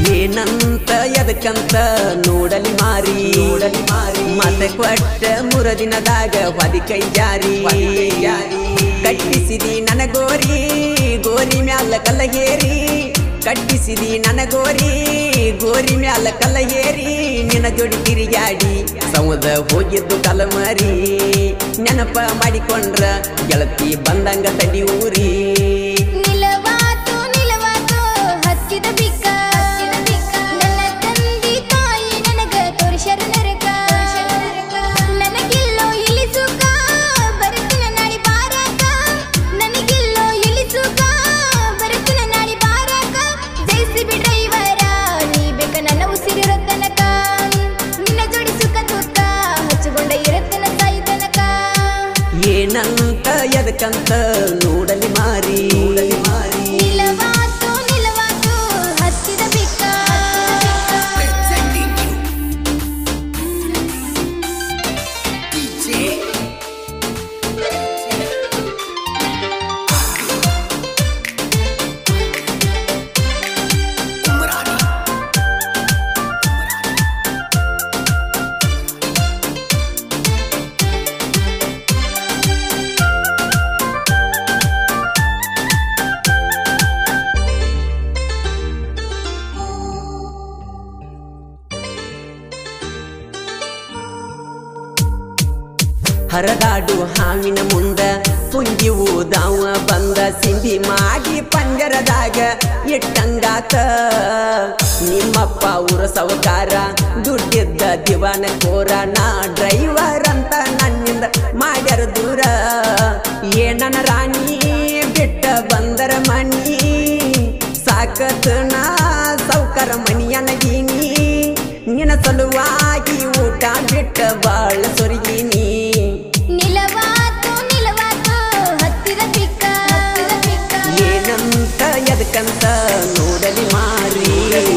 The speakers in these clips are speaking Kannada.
ಏನಂತ ಎದಕ್ಕಂತ ನೋಡಲಿ ಮಾರಿ ನೋಡಲಿ ಮಾರಿ ಮತ್ತೆ ಕೊಟ್ಟ ಮೂರ ದಿನದಾಗ ಹೊದಿ ಕೈ ಜಾರಿ ಕಟ್ಟಿಸಿದಿ ನನ್ನ ಗೋರಿ ಗೋರಿ ಮ್ಯಾಲ ಕಲ್ಲ ಏರಿ ಕಟ್ಟಿಸಿದಿ ನನ್ನ ಗೋರಿ ಗೋರಿ ಮ್ಯಾಲ ಕಲ್ಲ ಏರಿ ನಿನ್ನ ಜೋಡಿ ತಿರುಗಾಡಿ ಸಮುದ ಹೋಗಿದ್ದು ಕಲಮರಿ ನೆನಪ ಮಾಡಿಕೊಂಡ್ರ ಗೆಳತಿ ಬಂದಂಗ ತಡಿ ಊರಿ ನಿಲವಾತು ನಿಲವಾತು ಹತ್ತಿದ ಬಿಕ್ಕ ನನ್ನ ತಂದೆ ತಾಯಿ ನನಗ ತೋರಿಸ್ಯಾರ ನರಕ ನನಗಿಲ್ಲೋ ಇಲ್ಲಿ ಸುಖ ಬರುತ್ತಿನ ನಾಳಿ ಬಾರಾಕ ನನಗಿಲ್ಲೋ ಇಲ್ಲಿ ಸುಖ ಬರುತ್ತಿನ ನಾಳಿ ಬಾರಾಕ ಜೈಸಿಬಿ ಡ್ರೈವರ ನೀ ಬೇಕ ನನ್ನ ಉಸಿರಿರೋ ತನಕ ನಿನ್ನ ಜೋಡಿ ಸುಖ ದುಃಖ ಹಚ್ಚಿಕೊಂಡ ಇರತ್ತನ ತಾಯಿ ತನಕ ಏನಂತ ಎದಕ್ಕಂತ ನೋಡಲಿ ಮಾರಿ ನೋಡಲಿ ಮಾರಿ ನಿಲವಾತು ನಿಲವಾತು ಹತ್ತಿದ ಬಿಕ್ಕ ಹರದಾಡು ಹಾವಿನ ಮುಂದ ಪುಂಗಿ ಊದಾವ ಬಂದ ಸಿಂಧಿ ಮಾಡಿ ಪಂಜರದಾಗ ಇಟ್ಟಂಗಾತ ನಿಮ್ಮಪ್ಪ ಊರ ಸವಕಾರ ದುಡ್ಡಿದ್ದ ದಿವಾನ ಕೋರ ನಾ ಡ್ರೈವರ್ ಅಂತ ನನ್ನಿಂದ ಮಾಡ್ಯಾರ ದೂರ ಏನನ ರಾಣಿ ಬಿಟ್ಟ ಬಂದರ ಮನಿ ಸಾಕತ್ ನಾ ಸೌಕರ ಮನಿಯನಗೀನಿ ನಿನ್ನ ಸಲುವಾಗಿ ಊಟ ಬಿಟ್ಟ ಬಾಳ ಸೊರಗಿನಿ ನಿಲವಾತು ನಿಲವಾತು ಹತ್ತಿದ ಬಿಕ್ಕ ಏನಂತ ಎದಕ್ಕಂತ ನೋಡಲಿ ಮಾರಿ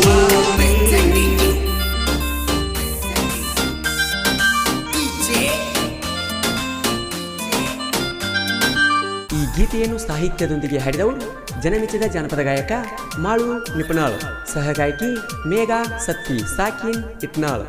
ಈ ಗೀತೆಯನ್ನು ಸಾಹಿತ್ಯದೊಂದಿಗೆ ಹಾಡಿದವರು ಜನಮೆಚ್ಚಿದ ಜಾನಪದ ಗಾಯಕ ಮಾಳು ನಿಪುಣಾಳ್ ಸಹಗಾಯಕಿ ಮೇಘಾ ಸತ್ತಿ ಸಾಕಿನ್ ಇಟ್ನಾಳ್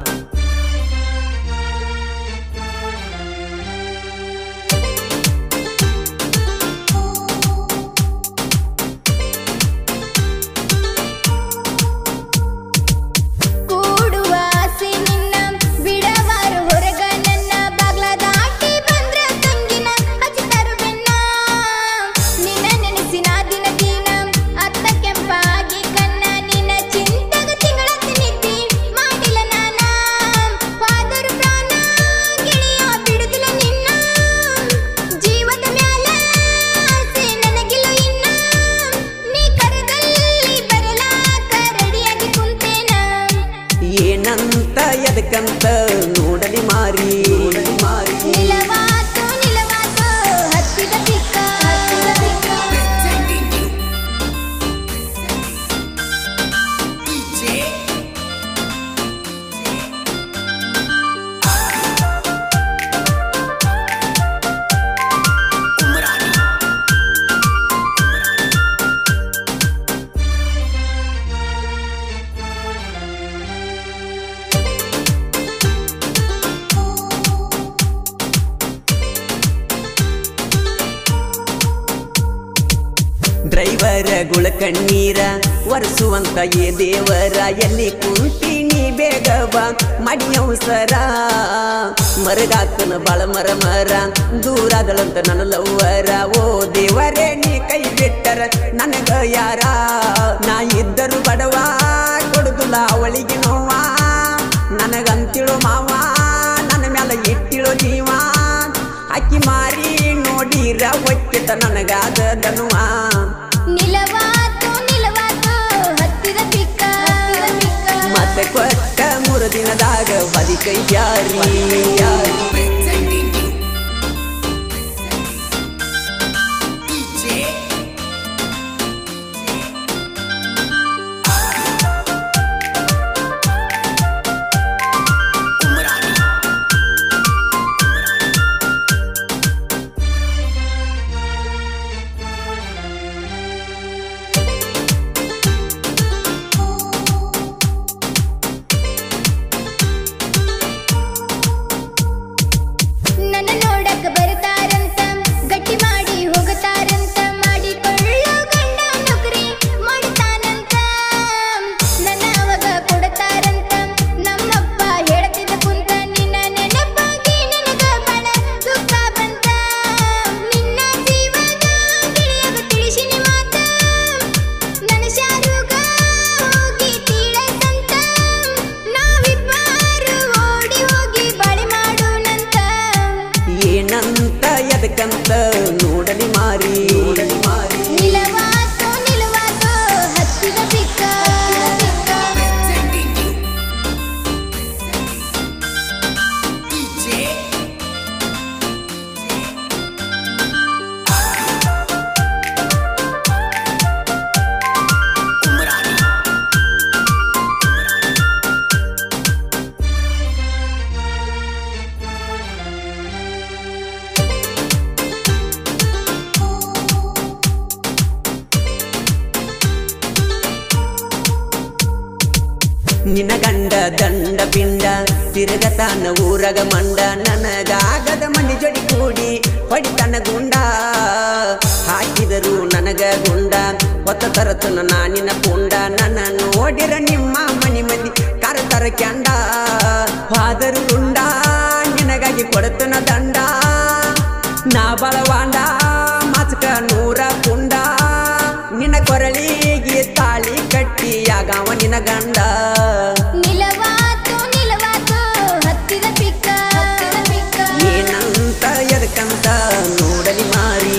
ಕೂಡುವ ಆಸೆ ನಿನ್ನ ಬಿಡವಾರು ಹೊರಗ ನನ್ನ ಬಾಗ್ಲ ದಾಟಿ ಬಂದ್ರ ತಂಗಿನ ಹಚ್ಚಿತಾರು ಬೆನ್ನ ನಿನ್ನ ನೆನೆಸಿನ ದಿನ ದಿನ ಅತ್ತ ಕೆಂಪಾಗಿ ಕಣ್ಣ ನಿನ್ನ ಚಿಂತಗ ತಿಂಗಳತ್ತ ನಿದ್ದಿ ಮಾಡಿಲ್ಲ ನಾನ ಪಾದರು ಪ್ರಾಣ ಗೆಳೆಯ ಬಿಡುದಿಲ್ಲ ನಿನ್ನ ಜೀವದ ಮ್ಯಾಲ ಆಸೆ ನನಗಿಲ್ಲ ಇನ್ನ ನೀ ಕರೆದಲ್ಲಿ ಬರಲಾಕ ರೆಡಿಯಾಗಿ ಕುಂತೇನ ಏನಂತ ಎದಕ್ಕಂತ ನೋಡಲಿ ಮಾರಿ ನೋಡಲಿ ಮಾರಿ ನಿಲವಾತು ನಿಲವಾತು ಹತ್ತಿದ ಬಿಕ್ಕ ಹತ್ತಿದ ಬಿಕ್ಕ ಡ್ರೈವರ ಗುಳ ಕಣ್ಣೀರ ಒರೆಸುವಂತ ಏ ದೇವರ ಎಲ್ಲಿ ಕುಂತೀನಿ ಬೇಗ ಬಾ ಮಡಿಯೌಸರ ಮರಗಾತನ ಬಾಳ ಮರ ಮರ ದೂರಾದಳಂತ ನನ್ನ ಲವ್ವರ ಓ ದೇವರೇ ನೀ ಕೈ ಬಿಟ್ಟರ ನನಗ ಯಾರ ನಾ ಇದ್ದರು ಬಡವ ಕೊಡುದಿಲ್ಲ ಅವಳಿಗೆ ನೋವ ನನಗಂತಿಳು ಮಾವ ನನ್ನ ಮ್ಯಾಲ ಇಟ್ಟಿಳು ಜೀವ ಅಕ್ಕಿ ಮಾರಿ ನೋಡಿರ ಒಕ್ಕಿತ ನನಗಾದ ದನುವ ನಿಲವಾತು ನಿಲವಾತು ಹತ್ತಿದ ಬಿಕ್ಕ ಹತ್ತಿದ ಬಿಕ್ಕ ಮತ್ತೆ ಕೊಟ್ಟ ಮೂರು ದಿನದಾಗ ಬದಿ ಕೈ ಯಾರಿ ಯಾರಿ ನಿನ್ನ ಗಂಡ ದಂಡ ಪಿಂಡ ತಿರುಗತಾನ ಊರಗ ಮಂಡ ನನಗಾಗದ ಮನಿ ಜೋಡಿ ಕೂಡಿ ಹೊಡಿತನ ಗುಂಡ ಹಾಕಿದರು ನನಗ ಗುಂಡ ಹೊತ್ತ ತರತನ ನಾನಿನ ಪುಂಡ ನನ್ನ ನೋಡಿರ ನಿಮ್ಮ ಮನಿ ಮಂದಿ ಕರತರ ಕ್ಯಾಂಡ ಹಾದರು ಗುಂಡ ನಿನಗಾಗಿ ಕೊಡತನ ದಂಡ ನಾ ಬಳವಾಂಡ ಮಾಚಕ ನೂರ ಪುಂಡ ನಿನ್ನ ಕೊರಳಿಗೆ ತಾಳಿ ಕಟ್ಟಿಯಾಗವ ನಿನ್ನ ಗಂಡ ನಿಲವಾತು ನಿಲವಾತು ಹತ್ತಿದ ಪಿಕ್ಕ ಹತ್ತಿದ ಪಿಕ್ಕ ಏನಂತ ಎದಕ್ಕಂತ ನೋಡಲಿ ಮಾರಿ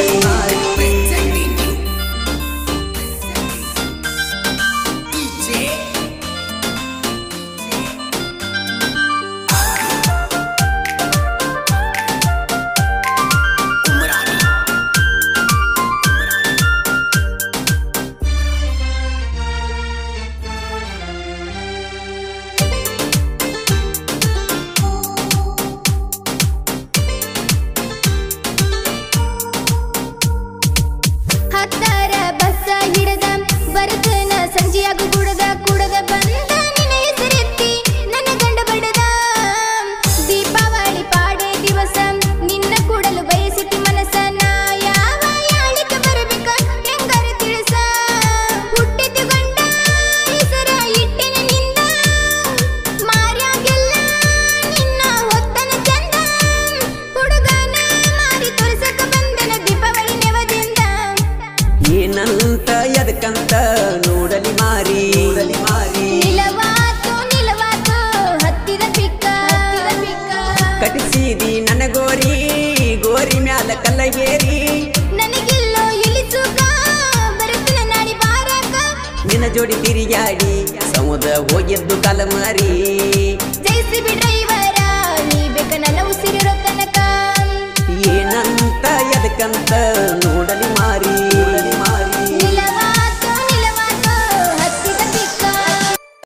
ಹತ್ತಾರ ಬಸ್ಸ ಹಿಡದ ಬರತನ ಸಂಜೆಯಾಗ ಕುಡದ ಕುಡದ ಬಂದ ನಿನ್ನ ಹೆಸರೆತ್ತಿ ನನ್ನ ಗಂಡ ಬಡದ ದೀಪಾವಳಿ ಪಾಡೆ ದಿವಸ ನಿನ್ನ ಕೂಡಲು ಬಯಸಿತಿ ಮನಸ್ಸ ನಾ ಯಾವ ಯಾಳಿಕ ಬರಬೇಕ ಹೆಂಗಾರ ತಿಳಿಸ ಹುಟ್ಟಿದ ಗಂಡ ಹೆಸರ ಇಟ್ಟಿನ ನಿಂದ ಮಾರ್ಯಾಗೆಲ್ಲ ನಿನ್ನ ಹೊತ್ತನ ಚಂದ ಹುಡುಗನ ಮಾರಿ ತೋರಿಸಕ ಬಂದನ ದೀಪಾವಳಿ ನೆವದಿಂದ ಏನಂತ ಎದಕ್ಕಂತ ನೋಡಲಿ ಮಾರಿ ನೋಡಲಿ ಮಾರಿ ನಿಲವಾತು ನಿಲವಾತು ಹತ್ತಿದ ಪಿಕ್ಕ ಹತ್ತಿದ ಪಿಕ್ಕ ಕಟಿಸಿದಿ ನನ್ನ ಗೋರಿ ಗೋರಿ ಮ್ಯಾಲ ಕಲ್ಲಗೇರಿ ನನಗೆಲ್ಲೋ ಇಳಿಸುಕ ಬರುತ್ತಿನ ನಾಡಿ ಬಾರಕ ನಿನ್ನ ಜೋಡಿ ತಿರುಗಾಡಿ ಸಮುದ್ರ ಹೋಗಿದ್ದು ಕಲಮಾರಿ ಜೈಸಿಬಿ ಡ್ರೈವರ ನೀ ಬೇಕ ನನ್ನ ಉಸಿರಿರೋ ತನಕ ಏನಂತ ಎದಕ್ಕಂತ